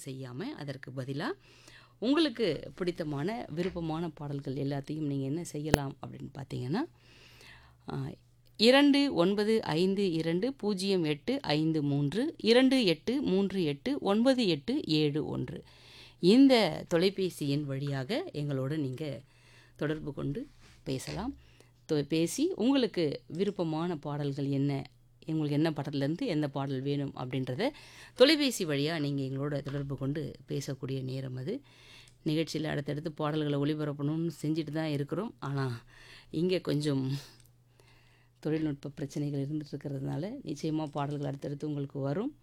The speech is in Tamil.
செய்யாமல் அதற்கு பதிலாக உங்களுக்கு பிடித்தமான விருப்பமான பாடல்கள் எல்லாத்தையும் நீங்கள் என்ன செய்யலாம் அப்படின்னு பார்த்தீங்கன்னா ஆ, இரண்டு ஒன்பது ஐந்து இரண்டு பூஜ்ஜியம் எட்டு ஐந்து மூன்று இரண்டு எட்டு மூன்று எட்டு ஒன்பது எட்டு ஏழு ஒன்று இந்த தொலைபேசி எண் வழியாக எங்களோட நீங்கள் தொடர்பு கொண்டு பேசலாம் தொ- பேசி உங்களுக்கு விருப்பமான பாடல்கள் என்ன உங்களுக்கு என்ன படத்துலேருந்து எந்த பாடல் வேணும் அப்படின்றத தொலைபேசி வழியாக நீங்கள் எங்களோட தொடர்பு கொண்டு பேசக்கூடிய நேரம் அது நிகழ்ச்சியில் அடுத்தடுத்து பாடல்களை ஒளிபரப்பணும்னு செஞ்சுட்டு தான் இருக்கிறோம் ஆனால் இங்கே கொஞ்சம் தொழில்நுட்ப பிரச்சனைகள் இருந்துட்டு இருக்கிறதுனால நிச்சயமாக பாடல்கள் அடுத்தடுத்து உங்களுக்கு வரும்